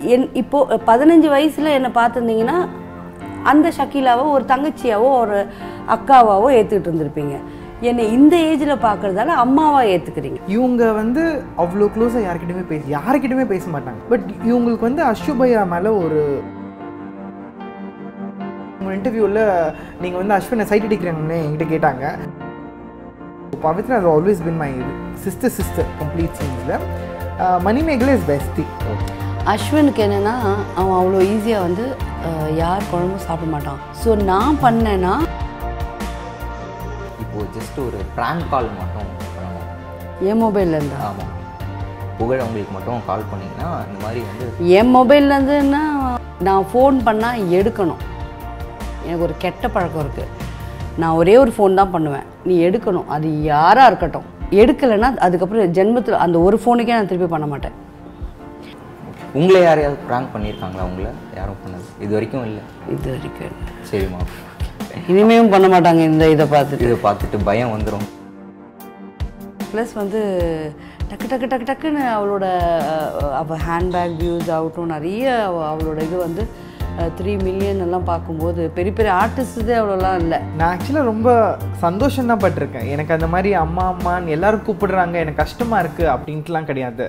என் இப்போ பதினஞ்சு வயசில் என்னை பார்த்துருந்தீங்கன்னா அந்த ஷக்கீலாவோ ஒரு தங்கச்சியாவோ ஒரு அக்காவாவோ ஏற்றுக்கிட்டு இருந்திருப்பீங்க என்னை இந்த ஏஜில் பார்க்குறதால அம்மாவா ஏற்றுக்கிறீங்க இவங்க வந்து அவ்வளோ க்ளோஸாக யார்கிட்டயுமே பேச யார்கிட்டயுமே பேச மாட்டாங்க பட் இவங்களுக்கு வந்து அஷுபையா மேலே ஒரு உங்கள் இன்டர்வியூவில் நீங்கள் வந்து அஸ்வினை சைட் அடிக்கிறீங்கன்னு என்கிட்ட கேட்டாங்க Pavithra has always been my sister sister complete சீன்ஸில் மணிமேகலை இஸ் பெஸ்டி அஸ்வினுக்கு என்னென்னா அவன் அவ்வளோ ஈஸியாக வந்து அஹ், யார் குழம்பும் சாப்பிட மாட்டான் ஸோ நான் பண்ணேன்னா இப்போ ஜஸ்ட் ஒரு ப்ராங்க் கால் மட்டும் பண்ணணும் என் மொபைல்ல இருந்தா ஆமாம் புகழ் அவங்களுக்கு மட்டும் கால் பண்ணிங்கன்னா இந்த மாதிரி வந்து என் மொபைல்ல இருந்துன்னா நான் ஃபோன் பண்ணால் எடுக்கணும் எனக்கு ஒரு கெட்ட பழக்கம் இருக்குது நான் ஒரே ஒரு ஃபோன் தான் பண்ணுவேன் நீ எடுக்கணும் அது யாராக இருக்கட்டும் எடுக்கலைன்னா அதுக்கப்புறம் ஜென்மத்தில் அந்த ஒரு ஃபோனுக்கே நான் திருப்பி பண்ண மாட்டேன் உங்களை யாரையாவது ப்ராங்க் பண்ணியிருக்காங்களா உங்களை யாரும் பண்ணது இது வரைக்கும் இல்லை இது வரைக்கும் சரிம்மா இனிமேவும் பண்ண மாட்டாங்க இந்த இதை பார்த்துட்டு இதை பார்த்துட்டு பயம் வந்துடும் ப்ளஸ் வந்து டக்கு டக்கு டக்கு டக்குன்னு அவளோட அஹ், அவள் ஹேண்ட்பேக் வியூஸ் ஆகட்டும் நிறைய அவ- அவளோட இது வந்து த்ரீ மில்லியன் எல்லாம் பார்க்கும்போது பெரிய பெரிய ஆர்டிஸ்டே அவ்வளோலாம் இல்லை நான் ஆக்சுவலாக ரொம்ப சந்தோஷம் தான் பட்டிருக்கேன் எனக்கு அந்த மாதிரி அம்மா அம்மான்னு எல்லாரும் கூப்பிடுறாங்க எனக்கு கஷ்டமாக இருக்குது அப்படின்ட்டுலாம் கிடையாது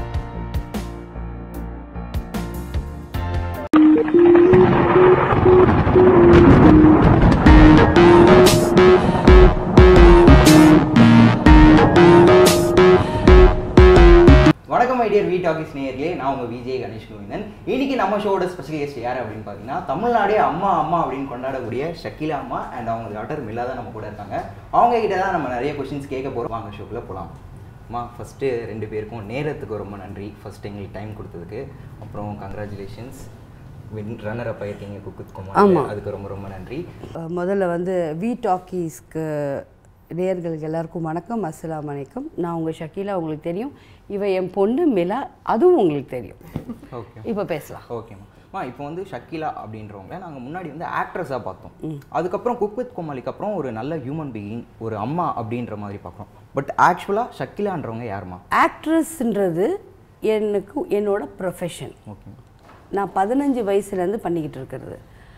வணக்கம் ஐடியர் வி டாக்கிஸ் நேயர்களே நான் உங்கள் விஜய் கணேஷ் கோவிந்தன் இன்னைக்கு நம்ம ஷோட ஸ்பெஷல் கெஸ்ட் யார் அப்படின்னு பார்த்தீங்கன்னா தமிழ்நாடே அம்மா அம்மா அப்படின்னு கொண்டாடக்கூடிய ஷக்கீலா அம்மா அண்ட் அவங்க டாட்டர் மில்லா தான் நம்ம கூட இருக்காங்க அவங்க கிட்ட தான் நம்ம நிறைய கொஸ்டின்ஸ் கேட்க போகிறோம் வாங்க ஷோக்குள்ள போகலாம் அம்மா ஃபஸ்ட்டு ரெண்டு பேருக்கும் நேரத்துக்கு ரொம்ப நன்றி ஃபர்ஸ்ட் எங்களுக்கு டைம் கொடுத்ததுக்கு அப்புறம் கங்க்ராச்சுலேஷன்ஸ் வின் ரன்னர் அப் ஆயிருக்கீங்க குக்குத் குமார் அதுக்கு ரொம்ப ரொம்ப நன்றி அஹ், முதல்ல வந்து வி டாக்கீஸ்க்கு நேயர்களுக்கு எல்லாருக்கும் வணக்கம் அஸ்ஸலாமு அலைக்கும் நான் உங்கள் ஷக்கீலா உங்களுக்கு தெரியும் இவ என் பொண்ணு மிலா அதுவும் உங்களுக்கு தெரியும் ஓகே இப்போ பேசலாம் ஓகேம்மா அம்மா இப்போ வந்து ஷக்கீலா அப்படின்றவங்க நாங்கள் முன்னாடி வந்து ஆக்ட்ரஸாக பார்த்தோம் அதுக்கப்புறம் குக் வித் கோமாளிக்கு அப்புறம் ஒரு நல்ல ஹியூமன் பீயிங் ஒரு அம்மா அப்படின்ற மாதிரி பார்க்குறோம் பட் ஆக்சுவலாக ஷக்கீலான்றவங்க யாருமா ஆக்ட்ரஸ்ன்றது எனக்கு என்னோட ப்ரொஃபஷன் ஓகே நான் பதினஞ்சு வயசுலேருந்து பண்ணிக்கிட்டு இருக்கிறது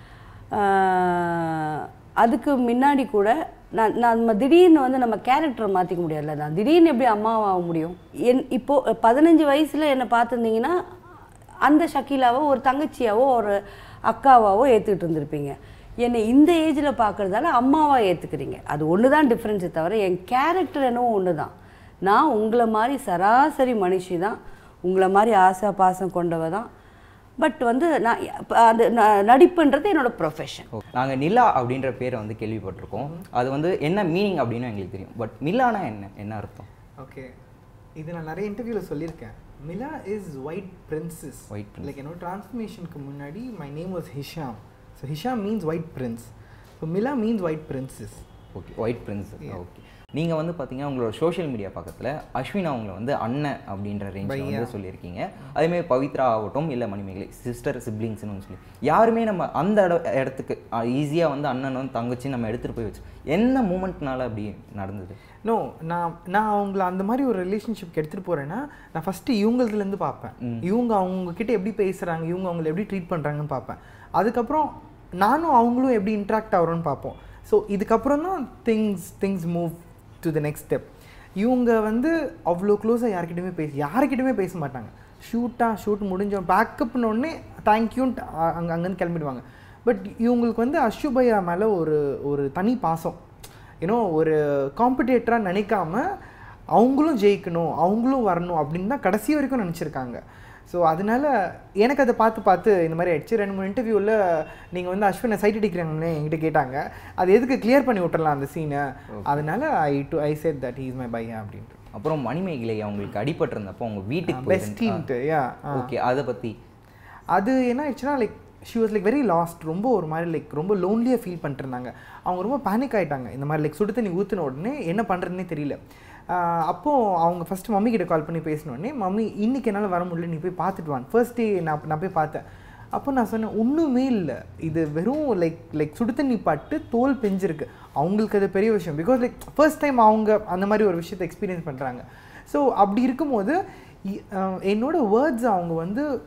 ஆஹ், அதுக்கு முன்னாடி கூட நான் நான் நம்ம திடீர்னு வந்து நம்ம கேரக்டரை மாற்றிக்க முடியாதுல்ல நான் திடீர்னு எப்படி அம்மாவாக முடியும் என் இப்போது பதினஞ்சு வயசில் என்னை பார்த்துருந்தீங்கன்னா அந்த ஷக்கீலாவோ ஒரு தங்கச்சியாவோ ஒரு அக்காவாவோ ஏற்றுக்கிட்டு இருந்திருப்பீங்க என்னை இந்த ஏஜில் பார்க்குறதால அம்மாவா ஏற்றுக்கிறீங்க அது ஒன்று தான் டிஃப்ரென்ஸே தவிர என் கேரக்டர் என்னவோ ஒன்று தான் நான் உங்களை மாதிரி சராசரி மனுஷி தான் உங்களை மாதிரி ஆசை பாசம் கொண்டவ தான் பட் வந்து நான் இப்ப அது ந- நடிப்புன்றது என்னோட ப்ரொஃபஷன் நாங்கள் நிலா அப்படின்ற பேரை வந்து கேள்விப்பட்டிருக்கோம் அது வந்து என்ன மீனிங் அப்படின்னு எங்களுக்கு தெரியும் பட் நிலானா என்ன என்ன அர்த்தம் ஓகே இது நான் நிறைய இன்டர்வியூவில் சொல்லியிருக்கேன் Mila is white princess White princess. Like என்னோட டிரான்ஸ்ஃபர்மேஷனுக்கு முன்னாடி my name was Hisham so Hisham means white prince so Mila means white princess okay white prince okay நீங்கள் வந்து பார்த்தீங்கன்னா உங்களோட சோஷியல் மீடியா பக்கத்தில் அஸ்வின் அவங்கள வந்து அண்ணன் அப்படின்ற ரேஞ்சில் வந்து சொல்லியிருக்கீங்க அதேமாதிரி பவித்ரா ஆகட்டும் இல்லை மணிமேகலை சிஸ்டர் சிப்ளிங்ஸ்னு சொல்லி யாருமே நம்ம அந்த இட இடத்துக்கு ஈஸியாக வந்து அண்ணன் வந்து தங்கச்சி நம்ம எடுத்துகிட்டு போய் வச்சு என்ன மூமெண்ட்னால அப்படி நடந்தது நோ நான் நான் அவங்கள அந்த மாதிரி ஒரு ரிலேஷன்ஷிப் எடுத்துகிட்டு போகிறேன்னா நான் ஃபஸ்ட்டு இவங்களதுலேருந்து பார்ப்பேன் இவங்க அவங்க கிட்ட எப்படி பேசுகிறாங்க இவங்க அவங்கள எப்படி ட்ரீட் பண்ணுறாங்கன்னு பார்ப்பேன் அதுக்கப்புறம் நானும் அவங்களும் எப்படி இன்ட்ராக்ட் ஆகிறோன்னு பார்ப்போம் ஸோ இதுக்கப்புறம் தான் things things move to the next step இவங்க வந்து அவ்வளோ க்ளோஸாக யார்கிட்டயுமே பேச யார்கிட்டயுமே பேச மாட்டாங்க ஷூட்டாக ஷூட் முடிஞ்சோம் பேக்கப்னு உடனே தேங்க்யூன்ட்டு அங்கே அங்கேருந்து கிளம்பிடுவாங்க பட் இவங்களுக்கு வந்து அஷுபையா மேலே ஒரு ஒரு தனி பாசம் ஏன்னோ ஒரு காம்படேட்டராக நினைக்காம அவங்களும் ஜெயிக்கணும் அவங்களும் வரணும் அப்படின்னு தான் கடைசி வரைக்கும் நினச்சிருக்காங்க ஸோ அதனால எனக்கு அதை பார்த்து பார்த்து இந்த மாதிரி ஆயிடுச்சு ரெண்டு மூணு இன்டர்வியூவில் நீங்கள் வந்து அஸ்வினை சைட் அடிக்கிறீங்கன்னு என்கிட்ட கேட்டாங்க அது எதுக்கு கிளியர் பண்ணி விட்டுறலாம் அந்த சீனை அதனால I to I said that is my bhaiya அப்படின்ட்டு அப்புறம் மணிமேகலை அவங்களுக்கு அடிபட்டிருந்தப்போ அவங்க வீட்டுக்கு பெஸ்டின்ட்டு யா ஓகே அதை பற்றி அது என்ன ஆயிடுச்சுன்னா like she was like very lost ரொம்ப ஒரு மாதிரி லைக் ரொம்ப லோன்லியாக ஃபீல் பண்ணிட்டு இருந்தாங்க அவங்க ரொம்ப பேனிக் ஆயிட்டாங்க இந்த மாதிரி லைக் சுடு தண்ணி ஊற்றின உடனே என்ன பண்ணுறதுனே தெரியல ஆஹ் அப்போ அவங்க ஃபஸ்ட்டு மம்மி கிட்ட கால் பண்ணி பேசின உடனே மம்மி இன்னைக்கு என்னால் வர முடியல நீ போய் பார்த்துட்டு வான் ஃபர்ஸ்ட் டே நான் நான் போய் பார்த்தேன் அப்போ நான் சொன்னேன் ஒன்றுமே இல்லை இது வெறும் லைக் லைக் சுடு தண்ணி பட்டு தோல் பெஞ்சிருக்கு அவங்களுக்கு அது பெரிய விஷயம் பிகாஸ் லைக் ஃபர்ஸ்ட் டைம் அவங்க அந்த மாதிரி ஒரு விஷயத்தை எக்ஸ்பீரியன்ஸ் பண்ணுறாங்க ஸோ அப்படி இருக்கும்போது இ- ஆஹ் என்னோட வேர்ட்ஸ் அவங்க வந்து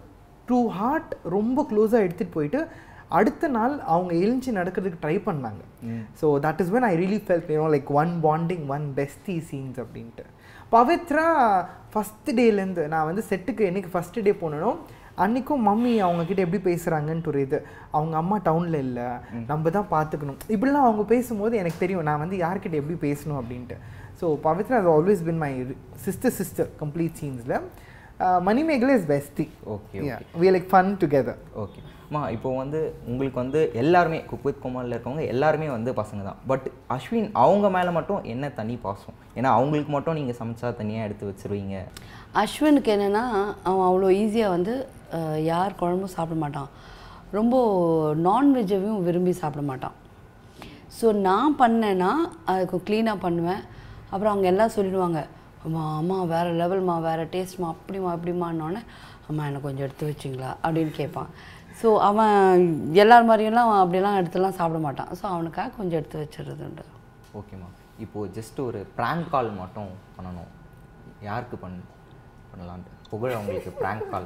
டு ஹார்ட் ரொம்ப க்ளோஸாக எடுத்துகிட்டு போயிட்டு அடுத்த நாள் அவங்க எழுஞ்சி நடக்கிறதுக்கு ட்ரை பண்ணாங்க so that is when I really felt you know like one bonding one bestie scenes அப்படின்ட்டு பவித்ரா ஃபஸ்ட் டேலேருந்து நான் வந்து செட்டுக்கு என்னைக்கு ஃபஸ்ட்டு டே போனனோ அன்றைக்கும் மம்மி அவங்க கிட்ட எப்படி பேசுகிறாங்கன்ட்டு ஒரு இது அவங்க அம்மா டவுனில் இல்லை நம்ம தான் பார்த்துக்கணும் இப்படிலாம் அவங்க பேசும்போது எனக்கு தெரியும் நான் வந்து யார்கிட்ட எப்படி பேசணும் அப்படின்ட்டு so Pavithra has always been my sister sister complete சீன்ஸில் Manimegalai is bestie okay we like fun together okay அம்மா இப்போ வந்து உங்களுக்கு வந்து எல்லாருமே குக் வித் கோமாளில் இருக்கவங்க எல்லாருமே வந்து பசங்க தான் பட் அஸ்வின் அவங்க மேலே மட்டும் என்ன தனி பாசம் ஏன்னா அவங்களுக்கு மட்டும் நீங்கள் சமைச்சா தனியாக எடுத்து வச்சிருவீங்க அஸ்வினுக்கு என்னென்னா அவன் அவ்வளோ ஈஸியாக வந்து அஹ், யார் குழம்பும் சாப்பிட மாட்டான் ரொம்ப நான்வெஜ்ஜையும் விரும்பி சாப்பிட மாட்டான் ஸோ நான் பண்ணேன்னா அதுக்கு க்ளீனாக பண்ணுவேன் அப்புறம் அவங்க எல்லாம் சொல்லிடுவாங்க அம்மா அம்மா வேறு லெவல்மா வேறு டேஸ்ட்மா அப்படிமா இப்படிமான்னொடனே அம்மா எனக்கு கொஞ்சம் எடுத்து வச்சிங்களா அப்படின்னு கேட்பான் ஸோ அவன் எல்லார் மாதிரியெல்லாம் அவன் அப்படிலாம் எடுத்துலாம் சாப்பிட மாட்டான் ஸோ அவனுக்காக கொஞ்சம் எடுத்து வச்சிடுறது உண்டு ஓகேம்மா இப்போது ஜஸ்ட் ஒரு ப்ராங்க் கால் மட்டும் பண்ணணும் யாருக்கு பண் பண்ணலான்ட்டு புகழ் அவங்களுக்கு ப்ராங்க் கால்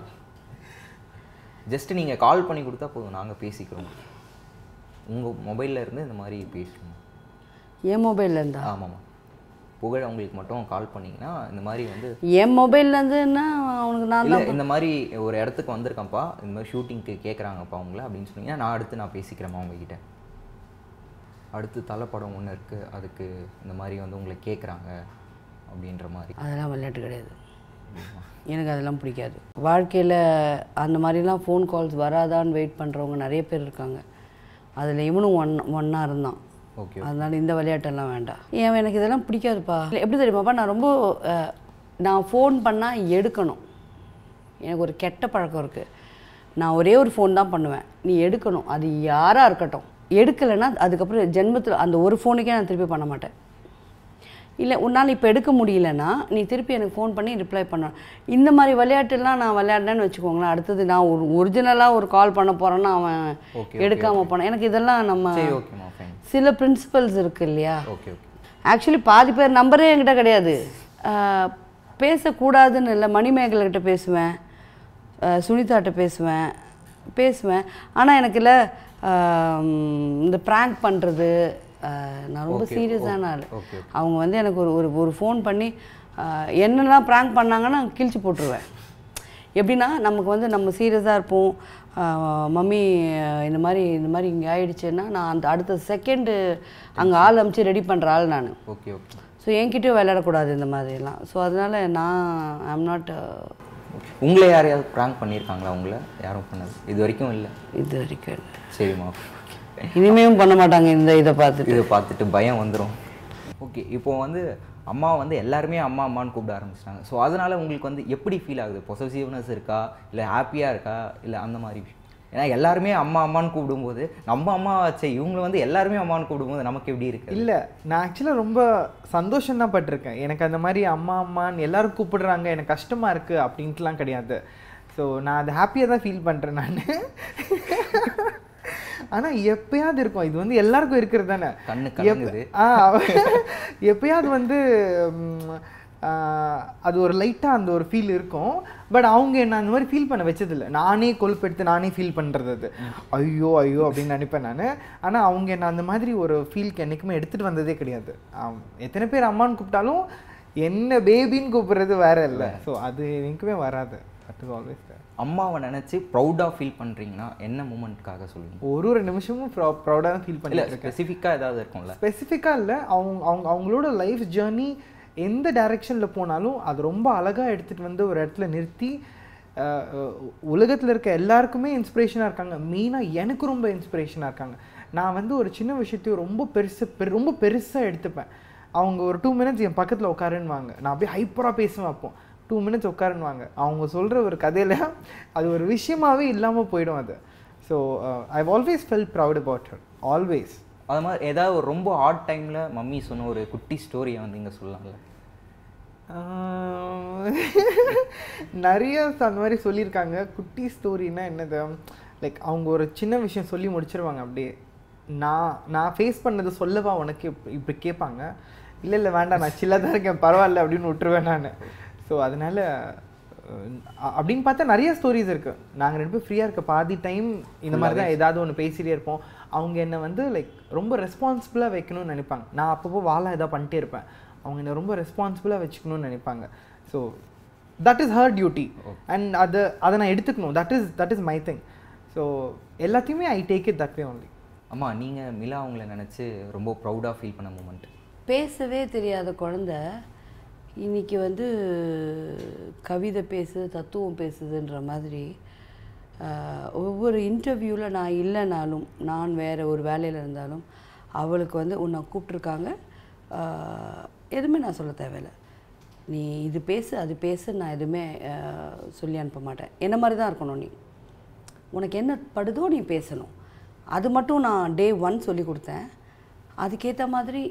ஜஸ்ட் நீங்கள் கால் பண்ணி கொடுத்தா போதும் நாங்கள் பேசிக்கிறோம் உங்கள் மொபைலில் இருந்து இந்த மாதிரி பேசணும் என் மொபைல்ல இருந்தா ஆமாம்மா புகழ் அவங்களுக்கு மட்டும் கால் பண்ணிங்கன்னா இந்த மாதிரி வந்து என் மொபைல்லேருந்துன்னா அவனுக்கு நான் இல்லை தான் இந்த மாதிரி ஒரு இடத்துக்கு வந்திருக்கேன்ப்பா இந்த மாதிரி ஷூட்டிங்க்கு கேட்குறாங்கப்பா அவங்கள அப்படின்னு சொன்னீங்கன்னா நான் அடுத்து நான் பேசிக்கிறேம்மா உங்ககிட்ட அடுத்து தலைப்படம் ஒன்று இருக்குது அதுக்கு இந்த மாதிரி வந்து உங்களை கேட்குறாங்க அப்படின்ற மாதிரி அதெல்லாம் விளையாட்டு கிடையாது எனக்கு அதெல்லாம் பிடிக்காது வாழ்க்கையில் அந்த மாதிரிலாம் ஃபோன் கால்ஸ் வராதான்னு வெயிட் பண்ணுறவங்க நிறைய பேர் இருக்காங்க அதில் இவனும் ஒன் ஒன்றா இருந்தான் ஓகே அதனால இந்த விளையாட்டெல்லாம் வேண்டாம் ஏன் எனக்கு இதெல்லாம் பிடிக்காதுப்பா இல்ல, எப்படி தெரியுமாப்பா நான் ரொம்ப அஹ், நான் ஃபோன் பண்ணால் எடுக்கணும் எனக்கு ஒரு கெட்ட பழக்கம் இருக்குது நான் ஒரே ஒரு ஃபோன் தான் பண்ணுவேன் நீ எடுக்கணும் அது யாராக இருக்கட்டும் எடுக்கலைன்னா அதுக்கப்புறம் ஜென்மத்தில் அந்த ஒரு ஃபோனுக்கே நான் திருப்பி பண்ண மாட்டேன் இல்லை உன்னால் இப்போ எடுக்க முடியலன்னா நீ திருப்பி எனக்கு ஃபோன் பண்ணி ரிப்ளை பண்ணணும் இந்த மாதிரி விளையாட்டுலாம் நான் விளையாடினேன்னு வச்சுக்கோங்களேன் அடுத்தது நான் ஒரு ஒரிஜினலாக ஒரு கால் பண்ண போகிறேன்னா அவன் Okay, எடுக்காமல் போனான் எனக்கு இதெல்லாம் நம்ம சரி ஓகேம்மா ஃபைன் சில பிரின்சிபல்ஸ் இருக்கு இல்லையா ஓகே ஓகே ஆக்சுவலி பாதி பேர் நம்பரே என்கிட்ட கிடையாது ஆஹ் பேசக்கூடாதுன்னு இல்லை மணிமேகலைகிட்ட பேசுவேன் ஆஹ் சுனிதாட்ட பேசுவேன் பேசுவேன் ஆனால் எனக்கு இல்லை இந்த ப்ராங்க் பண்ணுறது நான் ரொம்ப சீரியஸான ஆள் okay, அவங்க வந்து எனக்கு ஒரு ஒரு ஒரு ஃபோன் பண்ணி ஆஹ் என்னெல்லாம் ப்ராங்க் பண்ணாங்கன்னா கிழிச்சு போட்டுருவேன் எப்படின்னா நமக்கு வந்து நம்ம சீரியஸாக இருப்போம் ஆஹ் மம்மி ஆஹ் இந்த மாதிரி இந்த மாதிரி இங்கே ஆயிடுச்சுன்னா நான் அந்த அடுத்த செகண்டு அங்கே ஆள் அமைச்சு ரெடி பண்ணுற ஆள் நான் ஓகே ஓகே ஸோ என்கிட்டயும் விளையாடக்கூடாது இந்த மாதிரிலாம் ஸோ அதனால நான் ஐம் நாட் உங்களை யாரையாவது ப்ராங்க் பண்ணியிருக்காங்களா உங்களை யாரும் பண்ணது இது வரைக்கும் இல்லை இது வரைக்கும் இல்லை சரிம்மா இனிமேவும் பண்ண மாட்டாங்க இந்த இதை பார்த்துட்டு இதை பார்த்துட்டு பயம் வந்துடும் ஓகே இப்போ வந்து அம்மா வந்து எல்லாருமே அம்மா அம்மான்னு கூப்பிட ஆரம்பிச்சிட்டாங்க ஸோ அதனால உங்களுக்கு வந்து எப்படி ஃபீல் ஆகுது பொசசிவ்னஸ் இருக்கா இல்லை ஹாப்பியாக இருக்கா இல்லை அந்த மாதிரி ஏன்னா எல்லாருமே அம்மா அம்மான்னு கூப்பிடும்போது நம்ம அம்மா வச்சே இவங்க வந்து எல்லாருமே அம்மான்னு கூப்பிடும்போது நமக்கு எப்படி இருக்கு இல்லை நான் ஆக்சுவலாக ரொம்ப சந்தோஷம் தான் பட்டிருக்கேன் எனக்கு அந்த மாதிரி அம்மா அம்மான்னு எல்லாரும் கூப்பிடுறாங்க எனக்கு கஷ்டமாக இருக்குது அப்படின்ட்டுலாம் கிடையாது ஸோ நான் அதை ஹாப்பியாக தான் ஃபீல் பண்ணுறேன் நான் ஆனால் எப்பயாவது இருக்கும் இது வந்து எல்லாருக்கும் இருக்கிறது தானே கண்ணு எப்ப- கலங்குது ஆ எப்பயாவது வந்து ம், ஆ, அது ஒரு லைட்டாக அந்த ஒரு ஃபீல் இருக்கும் பட் அவங்க என்ன அந்த மாதிரி ஃபீல் பண்ண வச்சதில்லை நானே கொழுப்பெடுத்து நானே ஃபீல் பண்ணுறது அது ஐயோ ஐயோ அப்படின்னு நினைப்பேன் நான் ஆனால் அவங்க என்ன அந்த மாதிரி ஒரு ஃபீல்க்கு என்றைக்குமே எடுத்துகிட்டு வந்ததே கிடையாது ஆம், எத்தனை பேர் அம்மான்னு கூப்பிட்டாலும் என்ன பேபின்னு கூப்பிடுறது வேற இல்லை ஸோ அது எனக்குமே வராது தட் இஸ் ஆல்வேஸ் அம்மாவை நினச்சி ப்ரௌடாக ஃபீல் பண்ணுறீங்கன்னா என்ன மூமெண்ட்காக சொல்லுங்க ஒரு ஒரு நிமிஷமும் ப்ரௌடாக தான் ஃபீல் இல்லை பண்ணிட்டு இருக்கேன் ஸ்பெசிஃபிக்காக ஏதாவது இருக்கும்ல ஸ்பெசிஃபிக்காக இல்லை அவங்க அவங்க அவங்களோட லைஃப் ஜேர்னி எந்த டைரெக்ஷனில் போனாலும் அது ரொம்ப அழகாக எடுத்துகிட்டு வந்து ஒரு இடத்துல நிறுத்தி உலகத்தில் இருக்க எல்லாருக்குமே இன்ஸ்பிரேஷனாக இருக்காங்க மெயினாக எனக்கு ரொம்ப இன்ஸ்பிரேஷனாக இருக்காங்க நான் வந்து ஒரு சின்ன விஷயத்தையும் ரொம்ப பெருசு பெரு ரொம்ப பெருசாக எடுத்துப்பேன் அவங்க ஒரு டூ மினிட்ஸ் என் பக்கத்தில் உட்காருன்னுவாங்க நான் அப்படியே ஹைப்பராக பேசுவேன் அப்போ டூ மினிட்ஸ் உட்காருன்னுவாங்க அவங்க சொல்கிற ஒரு கதையில் அது ஒரு விஷயமாவே இல்லாமல் போயிடும் அது so I always felt proud about her always அது மாதிரி ஏதாவது ஒரு ரொம்ப ஹார்ட் டைமில் மம்மி சொன்ன ஒரு குட்டி ஸ்டோரியை வந்து இங்கே சொல்லலாம்ல ஆஹ் நிறைய அந்த மாதிரி சொல்லியிருக்காங்க குட்டி ஸ்டோரினா என்னது லைக் அவங்க ஒரு சின்ன விஷயம் சொல்லி முடிச்சிருவாங்க அப்படியே நான் நான் ஃபேஸ் பண்ணது சொல்லவா உனக்கு இப்~ இப்படி கேட்பாங்க இல்லை இல்லை வேண்டாம் நான் சில்லாக தான் இருக்கேன் பரவாயில்ல அப்படின்னு விட்டுருவேன் நான் ஸோ அதனால அஹ் அப்படின்னு பார்த்தா நிறைய ஸ்டோரிஸ் இருக்குது நாங்கள் ரெண்டு பேரும் ஃப்ரீயாக இருக்க பாதி டைம் இந்த மாதிரி தான் ஏதாவது ஒன்று பேசிகிட்டே இருப்போம் அவங்க என்னை வந்து லைக் ரொம்ப ரெஸ்பான்சிபிளாக வைக்கணும்னு நினைப்பாங்க நான் அப்பப்போ வாழ ஏதாவது பண்ணிட்டே இருப்பேன் அவங்க என்னை ரொம்ப ரெஸ்பான்சிபிளாக வச்சுக்கணும்னு நினைப்பாங்க so that is her duty and அதை அதை நான் எடுத்துக்கணும் that is that is my thing so எல்லாத்தையுமே I take it that way only அம்மா நீங்கள் மிலா அவங்கள நினச்சி ரொம்ப ப்ரௌடாக ஃபீல் பண்ண மூமெண்ட் பேசவே தெரியாத குழந்த இன்னைக்கு வந்து கவிதை பேசுது தத்துவம் பேசுதுன்ற மாதிரி ஆஹ், ஒவ்வொரு இன்டர்வியூவில் நான் இல்லைனாலும் நான் வேறு ஒரு வேலையில் இருந்தாலும் அவளுக்கு வந்து உன்னை கூப்பிட்ருக்காங்க ஆஹ், எதுவுமே நான் சொல்ல தேவையில்லை நீ இது பேசு அது பேசு நான் எதுவுமே ஆஹ், சொல்லி அனுப்ப மாட்டேன் என்ன மாதிரி தான் இருக்கணும் நீ உனக்கு என்ன படுதோ நீ பேசணும் அது மட்டும் நான் டே ஒன் சொல்லி கொடுத்தேன் அதுக்கேற்ற மாதிரி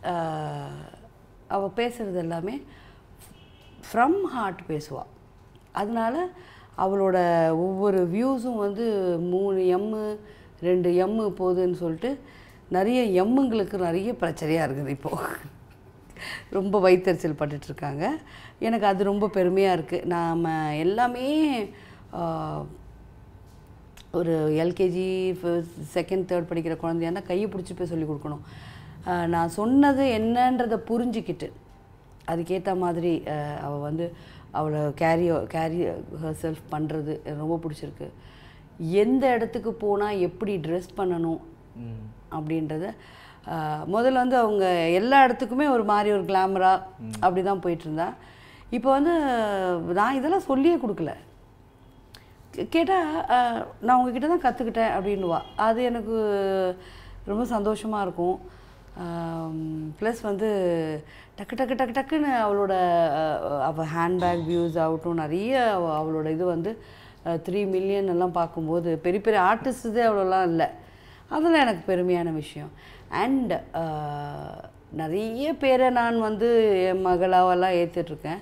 அவள் பேசுகிறது எல்லாமே ஃப்ரம் ஹார்ட் பேசுவாள் அதனால அவளோட ஒவ்வொரு வியூஸும் வந்து மூணு எம்மு ரெண்டு எம்மு போகுதுன்னு சொல்லிட்டு நிறைய எம்முங்களுக்கு நிறைய பிரச்சனையாக இருக்குது இப்போது ரொம்ப வயிற்றுச்சல் பட்டுட்ருக்காங்க எனக்கு அது ரொம்ப பெருமையாக இருக்குது நாம் எல்லாமே ஆஹ், ஒரு எல்கேஜி செகண்ட் தேர்ட் படிக்கிற குழந்தையா இருந்தால் கையை பிடிச்சி போய் சொல்லி கொடுக்கணும் ஆஹ் நான் சொன்னது என்னன்றதை புரிஞ்சுக்கிட்டு அதுக்கேற்ற மாதிரி ஆஹ் அவ வந்து அவளை கேரி கேரி செல்ஃப் பண்ணுறது ரொம்ப பிடிச்சிருக்கு எந்த இடத்துக்கு போனால் எப்படி ட்ரெஸ் பண்ணணும் அப்படின்றத ஆஹ் முதல்ல வந்து அவங்க எல்லா இடத்துக்குமே ஒரு மாதிரி ஒரு கிளாமராக அப்படி தான் போயிட்டு இருந்தா இப்போ வந்து நான் இதெல்லாம் சொல்லியே கொடுக்கல கேட்டால் நான் உங்ககிட்ட தான் கற்றுக்கிட்டேன் அப்படின்னுவா அது எனக்கு ரொம்ப சந்தோஷமாக இருக்கும் ப்ளஸ் வந்து டக்கு டக்கு டக்கு டக்குன்னு அவளோட அஹ், அவள் ஹேண்ட்பேக் வியூஸ் ஆகட்டும் நிறைய அவ- அவளோட இது வந்து த்ரீ மில்லியன் எல்லாம் பார்க்கும்போது பெரிய பெரிய ஆர்டிஸ்டே அவ்வளோலாம் இல்லை அதெல்லாம் எனக்கு பெருமையான விஷயம் அண்ட் நிறைய பேரை நான் வந்து என் மகளாவெல்லாம் ஏற்றுட்ருக்கேன்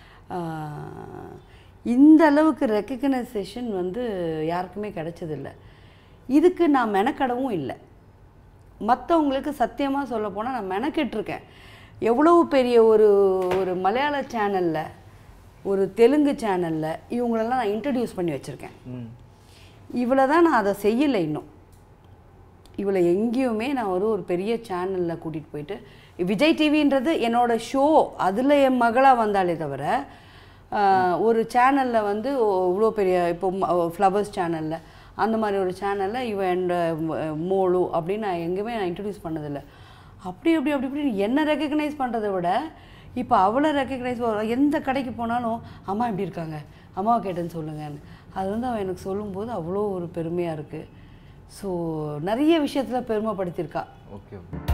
இந்த அளவுக்கு ரெக்கக்னைசேஷன் வந்து யாருக்குமே கிடைச்சதில்ல இதுக்கு நான் மெனக்கடவும் இல்லை மற்றவங்களுக்கு சத்தியமாக சொல்ல போனால் நான் மெனக்கெட்டிருக்கேன் எவ்வளவு பெரிய ஒரு ஒரு மலையாள சேனலில் ஒரு தெலுங்கு சேனலில் இவங்களெல்லாம் நான் இன்ட்ரடியூஸ் பண்ணி வச்சுருக்கேன் ம் இவ்வளோ தான் நான் அதை செய்யலை இன்னும் இவளை எங்கேயுமே நான் ஒரு ஒரு பெரிய சேனலில் கூட்டிகிட்டு போயிட்டு விஜய் டிவின்றது என்னோட ஷோ அதில் என் மகளாக வந்தாலே தவிர ஆஹ், ஒரு சேனலில் வந்து இவ்வளோ பெரிய இப்போ ஃப்ளவர்ஸ் சேனலில் அந்த மாதிரி ஒரு சேனலில் இவன் என் மோளு அப்படின்னு நான் எங்கேயுமே நான் இன்ட்ரடியூஸ் பண்ணதில்லை அப்படி அப்படி அப்படி இப்படி என்ன ரெக்கக்னைஸ் பண்ணுறதை விட இப்போ அவளை ரெக்கக்னைஸ் எந்த கடைக்கு போனாலும் அம்மா எப்படி இருக்காங்க அம்மாவை கேட்டேன்னு சொல்லுங்கன்னு அது வந்து அவன் எனக்கு சொல்லும்போது அவ்வளோ ஒரு பெருமையாக இருக்குது ஸோ நிறைய விஷயத்தில் பெருமைப்படுத்தியிருக்கா ஓகே